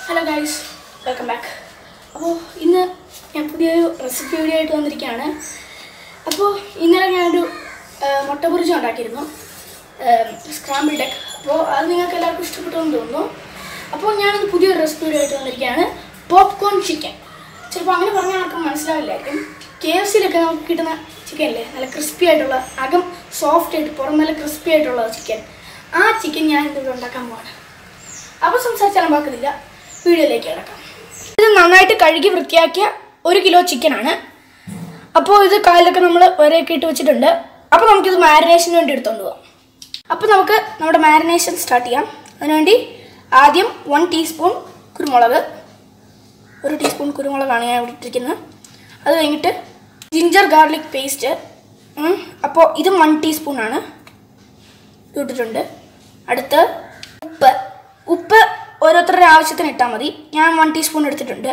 hello guys welcome back അപ്പോൾ ഇന്ന് ഞാൻ പുതിയൊരു റെസിപ്പി വീഡിയോ ആയിട്ട് വന്നിരിക്കുകയാണ് അപ്പോൾ ഇന്നലെ ഞാനൊരു ആ, മുട്ട പൊരിച്ച ഉണ്ടാക്കിയിരുന്നു സ്ക്രാമ്പിൾ ഡെക്ക് അപ്പോൾ അത് നിങ്ങൾക്ക് എല്ലാവർക്കും ഇഷ്ടപ്പെട്ടെന്ന് തോന്നുന്നു അപ്പോൾ ഞാനൊരു പുതിയൊരു റെസിപ്പി വീഡിയോ ആയിട്ട് വന്നിരിക്കുകയാണ് പോപ്കോൺ ചിക്കൻ ചിലപ്പോൾ അങ്ങനെ പറഞ്ഞാൽ ആർക്കും മനസ്സിലാവില്ലായിരിക്കും കെ എഫ് സിയിലൊക്കെ നമുക്ക് കിട്ടുന്ന ചിക്കൻ അല്ലേ നല്ല ക്രിസ്പി ആയിട്ടുള്ള അകം സോഫ്റ്റ് ആയിട്ട് പുറം നല്ല ക്രിസ്പി ആയിട്ടുള്ള ചിക്കൻ ആ ചിക്കൻ ഞാൻ ഇന്നിവിടെ ഉണ്ടാക്കാൻ പോവാണ് അപ്പോൾ സംസാരിച്ചാലും പാക്കുന്നില്ല വീഡിയോയിലേക്ക് കിടക്കാം ഇത് നന്നായിട്ട് കഴുകി വൃത്തിയാക്കിയ ഒരു കിലോ ചിക്കനാണ് അപ്പോൾ ഇത് കാലിലൊക്കെ നമ്മൾ ഒരേക്കെ ഇട്ട് വെച്ചിട്ടുണ്ട് അപ്പോൾ നമുക്കിത് മാരിനേഷന് വേണ്ടി എടുത്തുകൊണ്ട് പോകാം അപ്പോൾ നമുക്ക് നമ്മുടെ മാരിനേഷൻ സ്റ്റാർട്ട് ചെയ്യാം അതിനുവേണ്ടി ആദ്യം വൺ ടീസ്പൂൺ കുരുമുളക് ഒരു ടീസ്പൂൺ കുരുമുളകാണ് ഞാൻ ഇവിടെ ഇട്ടിരിക്കുന്നത് അത് കഴിഞ്ഞിട്ട് ജിഞ്ചർ ഗാർലിക് പേസ്റ്റ് അപ്പോൾ ഇതും വൺ ടീസ്പൂണാണ് ഇട്ടിട്ടുണ്ട് അടുത്ത് ഉപ്പ് ഉപ്പ് ഓരോരുത്തരുടെ ആവശ്യത്തിന് ഇട്ടാൽ മതി ഞാൻ വൺ ടീസ്പൂൺ എടുത്തിട്ടുണ്ട്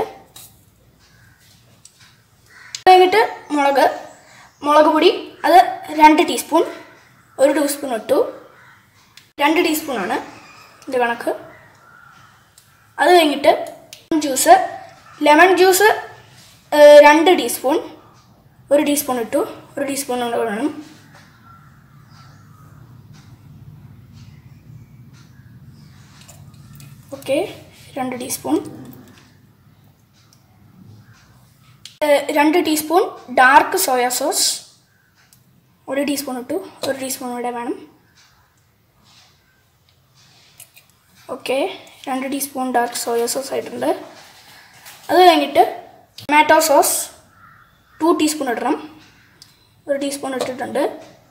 അത് കഴിഞ്ഞിട്ട് മുളക് മുളക് പൊടി അത് രണ്ട് ടീസ്പൂൺ ഒരു ടീസ്പൂൺ ഇട്ടു രണ്ട് ടീസ്പൂണാണ് ഇത് കണക്ക് അത് കഴിഞ്ഞിട്ട് ജ്യൂസ് ലെമൺ ജ്യൂസ് ഏഹ്, രണ്ട് ടീസ്പൂൺ ഒരു ടീസ്പൂൺ ഇട്ടു ഒരു ടീസ്പൂൺ കൂടെ വേണം ഓക്കെ രണ്ട് ടീസ്പൂൺ ഏഹ്, രണ്ട് ടീസ്പൂൺ ഡാർക്ക് സോയ സോസ് ഒരു ടീസ്പൂൺ ഇട്ടു ഒരു ടീസ്പൂൺ കൂടെ വേണം ഓക്കെ രണ്ട് ടീസ്പൂൺ ഡാർക്ക് സോയ സോസ് ആയിട്ടുണ്ട് അത് കഴിഞ്ഞിട്ട് ടൊമാറ്റോ സോസ് ടു ടീസ്പൂൺ ഇടണം ഒരു ടീസ്പൂൺ ഇട്ടിട്ടുണ്ട്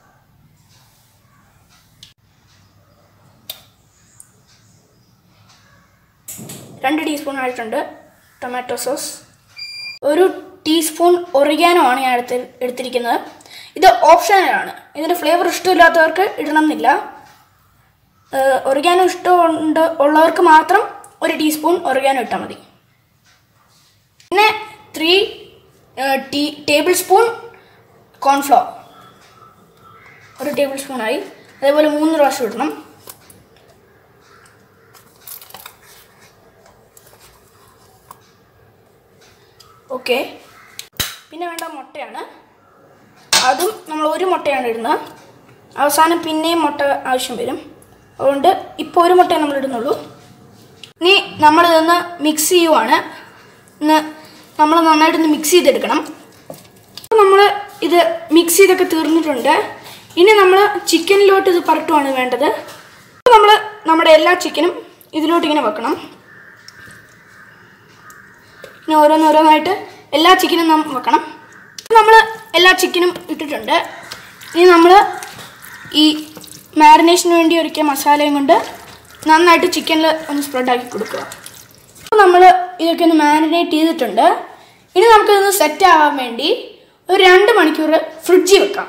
രണ്ട് ടീസ്പൂൺ ആയിട്ടുണ്ട് ടൊമാറ്റോ സോസ് ഒരു ടീസ്പൂൺ ഒറിഗാനോ ആണ് ഞാൻ എടുത്ത് എടുത്തിരിക്കുന്നത് ഇത് ഓപ്ഷനലാണ് ഇതിൻ്റെ ഫ്ലേവർ ഇഷ്ടമില്ലാത്തവർക്ക് ഇടണം എന്നില്ല ഒറിഗാനോ ഇഷ്ടമുണ്ട് ഉള്ളവർക്ക് മാത്രം ഒരു ടീസ്പൂൺ ഒറിഗാനോ ഇട്ടാൽ മതി പിന്നെ three tea tablespoon cornflour ഒരു ടേബിൾ സ്പൂണായി അതേപോലെ മൂന്ന് പ്രാവശ്യം ഇടണം ഓക്കെ പിന്നെ വേണ്ട മുട്ടയാണ് അതും നമ്മൾ ഒരു മുട്ടയാണ് ഇടുന്നത് അവസാനം പിന്നെയും മുട്ട ആവശ്യം വരും അതുകൊണ്ട് ഇപ്പോൾ ഒരു മുട്ടയെ നമ്മൾ ഇടുന്നുള്ളൂ ഇനി നമ്മളിതൊന്ന് മിക്സ് ചെയ്യുവാണ് ഇന്ന് നമ്മൾ നന്നായിട്ടൊന്ന് മിക്സ് ചെയ്തെടുക്കണം നമ്മൾ ഇത് മിക്സ് ചെയ്തൊക്കെ തീർന്നിട്ടുണ്ട് ഇനി നമ്മൾ ചിക്കനിലോട്ട് ഇത് പരട്ടുവാണ് വേണ്ടത് നമ്മൾ നമ്മുടെ എല്ലാ ചിക്കനും ഇതിലോട്ട് ഇങ്ങനെ വെക്കണം ഇനി ഓരോന്നോരോന്നായിട്ട് എല്ലാ ചിക്കനും നാം വെക്കണം നമ്മൾ എല്ലാ ചിക്കനും ഇട്ടിട്ടുണ്ട് ഇനി നമ്മൾ ഈ മാരിനേഷന് വേണ്ടി ഒരുക്കിയ മസാലയും കൊണ്ട് നന്നായിട്ട് ചിക്കനിൽ ഒന്ന് സ്പ്രെഡാക്കി കൊടുക്കുക അപ്പോൾ നമ്മൾ ഇതൊക്കെ ഒന്ന് മാരിനേറ്റ് ചെയ്തിട്ടുണ്ട് ഇനി നമുക്കിതൊന്ന് സെറ്റ് ആവാൻ വേണ്ടി ഒരു രണ്ട് മണിക്കൂർ ഫ്രിഡ്ജിൽ വെക്കാം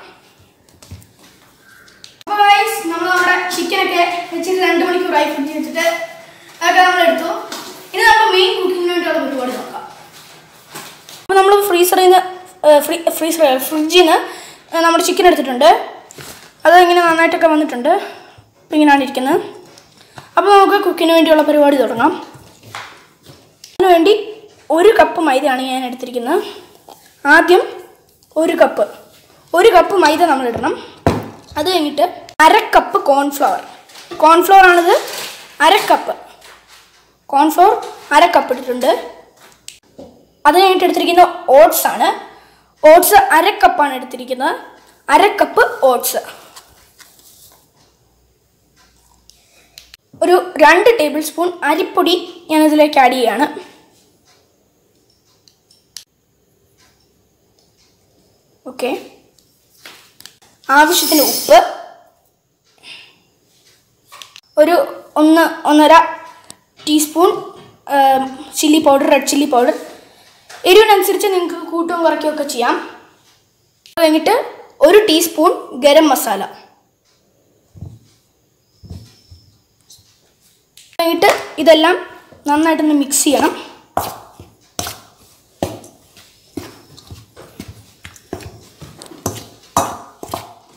അപ്പോൾ guys, നമ്മൾ നമ്മുടെ ചിക്കനൊക്കെ വെച്ചിട്ട് രണ്ട് മണിക്കൂറായി ഫ്രിഡ്ജിൽ വെച്ചിട്ട് അതൊക്കെ നമ്മൾ എടുത്തു ഇനി നമ്മൾ മെയിൻ കുക്കിങ്ങിന് വേണ്ടിയുള്ള പരിപാടി നോക്കാം അപ്പോൾ നമ്മൾ ഫ്രീസറിൽ നിന്ന് ഫ്രീ ഫ്രീസർ ഫ്രിഡ്ജിൽ നിന്ന് നമ്മുടെ ചിക്കൻ എടുത്തിട്ടുണ്ട് അത് ഇങ്ങനെ നന്നായിട്ടൊക്കെ വന്നിട്ടുണ്ട് അപ്പോൾ ഇങ്ങനെയാണ് ഇരിക്കുന്നത് അപ്പോൾ നമുക്ക് കുക്കിന് വേണ്ടിയുള്ള പരിപാടി തുടങ്ങാം അതിന് വേണ്ടി ഒരു കപ്പ് മൈദയാണ് ഞാൻ എടുത്തിരിക്കുന്നത് ആദ്യം ഒരു കപ്പ് ഒരു കപ്പ് മൈദ നമ്മൾ ഇടണം അത് കഴിഞ്ഞിട്ട് അര കപ്പ് കോൺഫ്ലവർ കോൺഫ്ലവർ ആണിത് അര കപ്പ് കോൺഫ്ലവർ അര കപ്പ് ഇട്ടിട്ടുണ്ട് അത് കഴിഞ്ഞിട്ട് എടുത്തിരിക്കുന്ന ഓട്സ് ആണ് ഓട്സ് അര കപ്പാണ് എടുത്തിരിക്കുന്നത് അര കപ്പ് ഓട്സ് ഒരു രണ്ട് ടേബിൾ സ്പൂൺ അരിപ്പൊടി ഞാൻ ഇതിലേക്ക് ആഡ് ചെയ്യാണ് ഓക്കെ ആവശ്യത്തിന് ഉപ്പ് ഒരു ഒന്ന് ഒന്നര teaspoon chilli powder red chilli powder എരിവിനനുസരിച്ച് നിങ്ങൾക്ക് കൂട്ടുകയും കുറയ്ക്കുകയും ഒക്കെ ചെയ്യാം അത് കഴിഞ്ഞിട്ട് ഒരു ടീസ്പൂൺ ഗരം മസാല കഴിഞ്ഞിട്ട് ഇതെല്ലാം നന്നായിട്ടൊന്ന് മിക്സ് ചെയ്യണം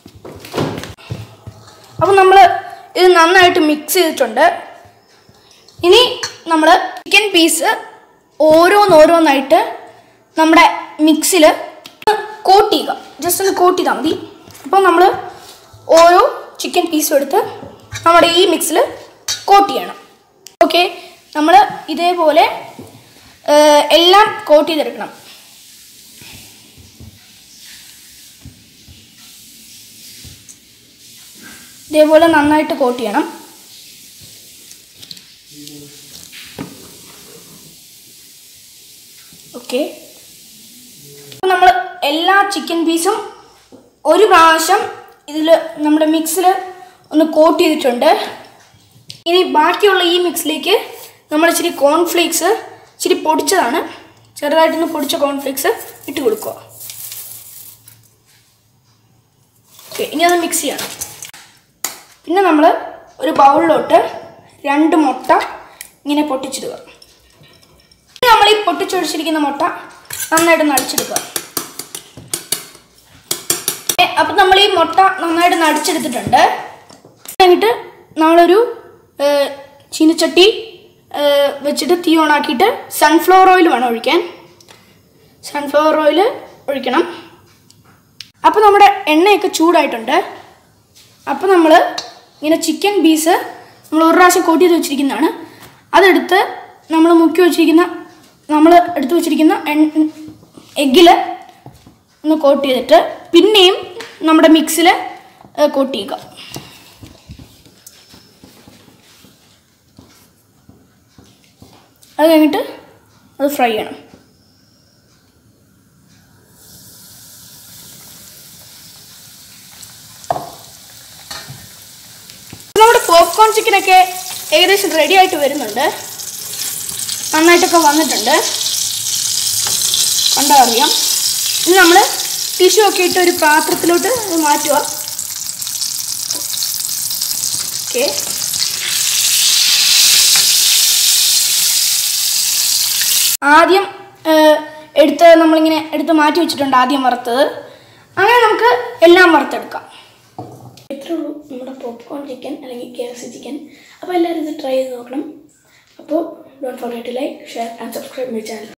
അപ്പോൾ നമ്മൾ ഇത് നന്നായിട്ട് മിക്സ് ചെയ്തിട്ടുണ്ട് ഇനി നമ്മൾ ചിക്കൻ പീസ് ഓരോന്നോരോന്നായിട്ട് നമ്മുടെ മിക്സിൽ കോട്ട് ചെയ്യുക ജസ്റ്റ് ഒന്ന് കോട്ട് ചെയ്താൽ മതി അപ്പോൾ നമ്മൾ ഓരോ ചിക്കൻ പീസും എടുത്ത് നമ്മുടെ ഈ മിക്സിൽ കോട്ട് ചെയ്യണം ഓക്കെ നമ്മൾ ഇതേപോലെ ഏഹ്, എല്ലാം കോട്ട് ചെയ്തെടുക്കണം ഇതേപോലെ നന്നായിട്ട് കോട്ട് ചെയ്യണം ഓക്കെ നമ്മൾ എല്ലാ ചിക്കൻ പീസും ഒരു പ്രാവശ്യം ഇതിൽ നമ്മുടെ മിക്സിൽ ഒന്ന് കോട്ട് ചെയ്തിട്ടുണ്ട് ഇനി ബാക്കിയുള്ള ഈ മിക്സിലേക്ക് നമ്മൾ ഇച്ചിരി കോൺഫ്ലേക്സ് ഇച്ചിരി പൊടിച്ചതാണ് ചെറുതായിട്ടൊന്ന് പൊടിച്ച കോൺഫ്ലേക്സ് ഇട്ട് കൊടുക്കുക ഓക്കെ ഇനി അത് മിക്സ് ചെയ്യണം പിന്നെ നമ്മൾ ഒരു ബൗളിലോട്ട് രണ്ട് മുട്ട ഇങ്ങനെ പൊട്ടിച്ചിടുക ഇനി നമ്മൾ ഈ പൊട്ടിച്ചൊഴിച്ചിരിക്കുന്ന മുട്ട നന്നായിട്ട് നടിച്ചെടുക്കുക ഏ, അപ്പം നമ്മൾ ഈ മുട്ട നന്നായിട്ട് നടിച്ചെടുത്തിട്ടുണ്ട് കഴിഞ്ഞിട്ട് നമ്മളൊരു ഏ, ചീനച്ചട്ടി ഏ, വെച്ചിട്ട് തീ ഓണാക്കിയിട്ട് സൺഫ്ലവർ ഓയിൽ വേണം ഒഴിക്കാൻ സൺഫ്ലവർ ഓയിൽ ഒഴിക്കണം അപ്പോൾ നമ്മുടെ എണ്ണയൊക്കെ ചൂടായിട്ടുണ്ട് അപ്പോൾ നമ്മൾ ഇങ്ങനെ ചിക്കൻ പീസ് നമ്മൾ ഒരു പ്രാവശ്യം കോട്ട് ചെയ്ത് വെച്ചിരിക്കുന്നതാണ് അതെടുത്ത് നമ്മൾ മുക്കി വെച്ചിരിക്കുന്ന നമ്മൾ എടുത്ത് വെച്ചിരിക്കുന്ന എഗ്ഗിൽ ഒന്ന് കോട്ട് ചെയ്തിട്ട് പിന്നെയും നമ്മുടെ മിക്സിൽ കോട്ട് ചെയ്യുക അത് കഴിഞ്ഞിട്ട് അത് ഫ്രൈ ചെയ്യണം നമ്മുടെ പോപ്കോൺ ചിക്കനൊക്കെ ഏകദേശം റെഡി ആയിട്ട് വരുന്നുണ്ട് നന്നായിട്ടൊക്കെ വന്നിട്ടുണ്ട് കണ്ടാൽ അറിയാം ഇനി നമ്മൾ ടിഷ്യൂ ഒക്കെ ഇട്ട് ഒരു പാത്രത്തിലോട്ട് ഇത് മാറ്റുക ഓക്കെ ആദ്യം ഏഹ്, എടുത്ത് നമ്മളിങ്ങനെ എടുത്ത് മാറ്റി വെച്ചിട്ടുണ്ട് ആദ്യം വറുത്തത് അങ്ങനെ നമുക്ക് എല്ലാം വറുത്തെടുക്കാം ഇത്രേ ഉള്ളൂ നമ്മുടെ പോപ്കോൺ ചിക്കൻ അല്ലെങ്കിൽ കെ എഫ് സി ചിക്കൻ അപ്പോൾ എല്ലാവരും ഇത് ട്രൈ ചെയ്ത് നോക്കണം അപ്പോൾ don't forget to like share and subscribe my channel